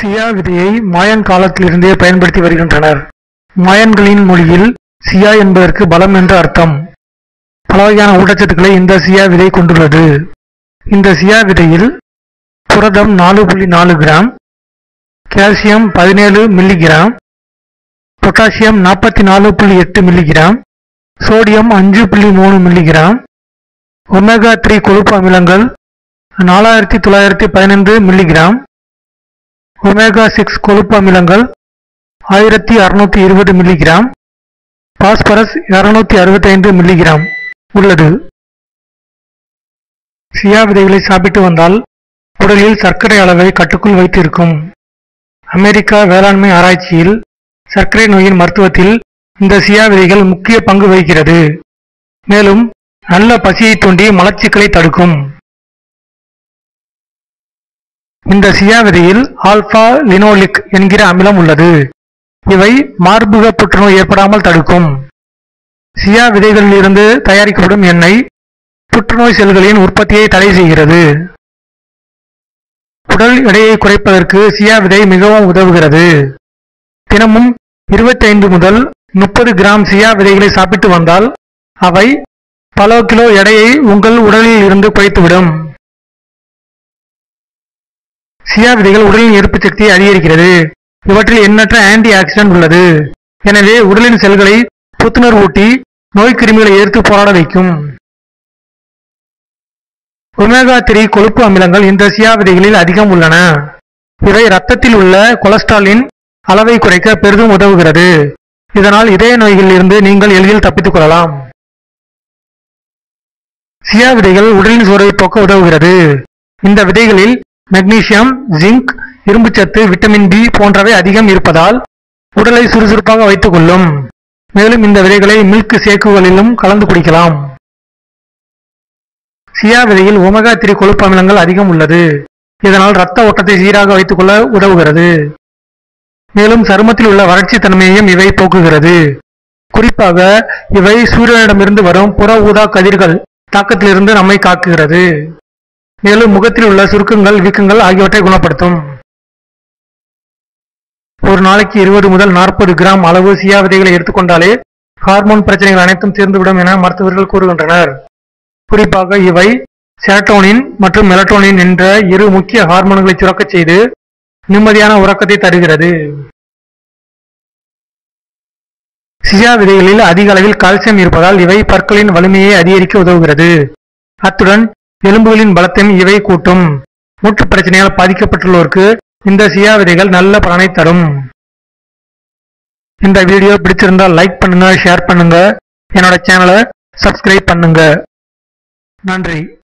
சியா விதையை மாயன் காலத்திலிருந்தே பயன்படுத்தி வருகின்றனர் மாயன்களின் மொழியில் சியா என்பதற்கு பலம் என்று அர்த்தம் பல வகையான ஊட்டச்சத்துக்களை இந்த சியா விதை கொண்டுள்ளது இந்த சியா விதையில் புரதம் நாலு புள்ளி நாலு கிராம் கால்சியம் பதினேழு மில்லிகிராம் பொட்டாசியம் நாற்பத்தி நாலு புள்ளி எட்டு மில்லிகிராம் சோடியம் அஞ்சு புள்ளி மூணு மில்லிகிராம் ஒமேகா த்ரீ கொழுப்பு அமிலங்கள் நாலாயிரத்தி தொள்ளாயிரத்தி பதினைந்து மில்லிகிராம் ஒமேகா சிக்ஸ் கொழுப்பு அமிலங்கள் ஆயிரத்தி அறுநூத்தி இருபது மில்லிகிராம் பாஸ்பரஸ் இருநூத்தி அறுபத்தைந்து மில்லிகிராம் உள்ளது சியா விதைகளை சாப்பிட்டு வந்தால் உடலில் சர்க்கரை அளவை கட்டுக்குள் வைத்திருக்கும் அமெரிக்கா வேளாண்மை ஆராய்ச்சியில் சர்க்கரை நோயின் மருத்துவத்தில் இந்த சியா விதைகள் முக்கிய பங்கு வகிக்கிறது மேலும் நல்ல பசியை தூண்டி மலச்சிக்கலை தடுக்கும் இந்த சியா விதையில் ஆல்பா லினோலிக் என்கிற அமிலம் உள்ளது இவை மார்பக புற்றுநோய் ஏற்படாமல் தடுக்கும் சியா விதைகளிலிருந்து தயாரிக்கப்படும் எண்ணெய் புற்றுநோய் செல்களின் உற்பத்தியை தடை செய்கிறது உடல் எடையை குறைப்பதற்கு சியா விதை மிகவும் உதவுகிறது தினமும் 25 முதல் முப்பது கிராம் சியா விதைகளை சாப்பிட்டு வந்தால் அவை பல கிலோ எடையை உங்கள் உடலில் இருந்து குறைத்துவிடும் சியா விதைகள் உடலின் எதிர்ப்பு சக்தியை அதிகரிக்கிறது இவற்றில் எண்ணற்ற ஆன்டி ஆக்சிடென்ட் உள்ளது எனவே உடலின் செல்களை புத்துணர்வூட்டி நோய் கிருமிகளை எதிர்த்து போராட வைக்கும் ஒமேகா த்ரீ கொழுப்பு அமிலங்கள் இந்த சியா விதைகளில் அதிகம் உள்ளன இவை இரத்தத்தில் உள்ள கொலஸ்ட்ராலின் அளவை குறைக்க பெரிதும் உதவுகிறது இதனால் இதய நோய்களில் இருந்து நீங்கள் எளிதில் தப்பித்துக் கொள்ளலாம் சியா விதைகள் உடலின் சோர்வை போக்க உதவுகிறது இந்த விதைகளில் மெக்னீசியம் ஜிங்க் இரும்புச்சத்து விட்டமின் பி போன்றவை அதிகம் இருப்பதால் உடலை சுறுசுறுப்பாக வைத்துக் கொள்ளும் மேலும் இந்த விதைகளை மில்க் சேக்குகளிலும் கலந்து குடிக்கலாம் சியா விதையில் ஒமேகா த்ரீ கொழுப்பு அமிலங்கள் அதிகம் உள்ளது இதனால் இரத்த ஓட்டத்தை சீராக வைத்துக் கொள்ள உதவுகிறது மேலும் சருமத்தில் உள்ள வறட்சி தன்மையையும் இவை போக்குகிறது குறிப்பாக இவை சூரியனிடமிருந்து வரும் புற ஊதா கதிர்கள் தாக்கத்திலிருந்து நம்மை காக்குகிறது மேலும் முகத்தில் உள்ள சுருக்கங்கள் வீக்கங்கள் ஆகியவற்றை குணப்படுத்தும் ஒரு நாளைக்கு இருபது முதல் நாற்பது கிராம் அளவு சியா விதைகளை எடுத்துக்கொண்டாலே ஹார்மோன் பிரச்சனைகள் அனைத்தும் தீர்ந்துவிடும் என மருத்துவர்கள் கூறுகின்றனர் குறிப்பாக இவை செரட்டோனின் மற்றும் மெலட்டோனின் என்ற இரு முக்கிய ஹார்மோன்களை சுரக்கச் செய்து நிம்மதியான உறக்கத்தை தருகிறது சியா விதைகளில் அதிக அளவில் கால்சியம் இருப்பதால் இவை பற்களின் வலிமையை அதிகரிக்க உதவுகிறது அத்துடன் எலும்புகளின் பலத்தையும் இவை கூட்டும் மூட்டு பிரச்சனையால் பாதிக்கப்பட்டுள்ளோருக்கு இந்த சியா விதைகள் நல்ல பலனை தரும் இந்த வீடியோ பிடிச்சிருந்தால் லைக் பண்ணுங்க ஷேர் பண்ணுங்க என்னோட சேனலை சப்ஸ்கிரைப் பண்ணுங்க நன்றி